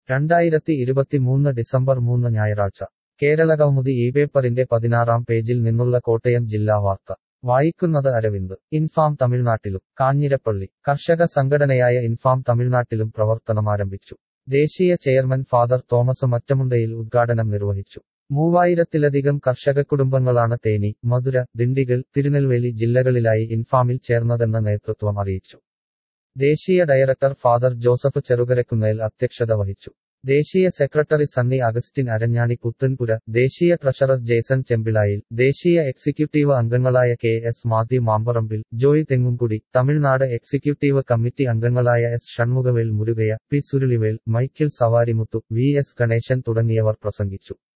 രണ്ടായിരത്തി ഇരുപത്തിമൂന്ന് ഡിസംബർ മൂന്ന് ഞായറാഴ്ച കേരളകൗമുദി ഈ പേപ്പറിന്റെ പതിനാറാം പേജിൽ നിന്നുള്ള കോട്ടയം ജില്ലാ വാർത്ത വായിക്കുന്നത് അരവിന്ദ് ഇൻഫാം തമിഴ്നാട്ടിലും കാഞ്ഞിരപ്പള്ളി കർഷക സംഘടനയായ ഇൻഫാം തമിഴ്നാട്ടിലും പ്രവർത്തനമാരംഭിച്ചു ദേശീയ ചെയർമാൻ ഫാദർ തോമസ് മറ്റമുണ്ടയിൽ ഉദ്ഘാടനം നിർവഹിച്ചു മൂവായിരത്തിലധികം കർഷക കുടുംബങ്ങളാണ് തേനി മധുര ദിണ്ടിഗൽ തിരുനെൽവേലി ജില്ലകളിലായി ഇൻഫാമിൽ ചേർന്നതെന്ന് നേതൃത്വം അറിയിച്ചു ദേശീയ ഡയറക്ടർ ഫാദർ ജോസഫ് ചെറുകരക്കുന്നേൽ അധ്യക്ഷത വഹിച്ചു ദേശീയ സെക്രട്ടറി സണ്ണി അഗസ്റ്റിൻ അരഞ്ഞാണി പുത്തൻപുര ദേശീയ ട്രഷറർ ജേസൺ ചെമ്പിളായിൽ ദേശീയ എക്സിക്യൂട്ടീവ് അംഗങ്ങളായ K S Mathew Mamparambil Joy Thengumkudi Tamil Nadu executive committee അംഗങ്ങളായ S Shanmughavel Murugaiah P Surulivel Michael Savarimuthu V S Ganesan തുടങ്ങിയവർ പ്രസംഗിച്ചു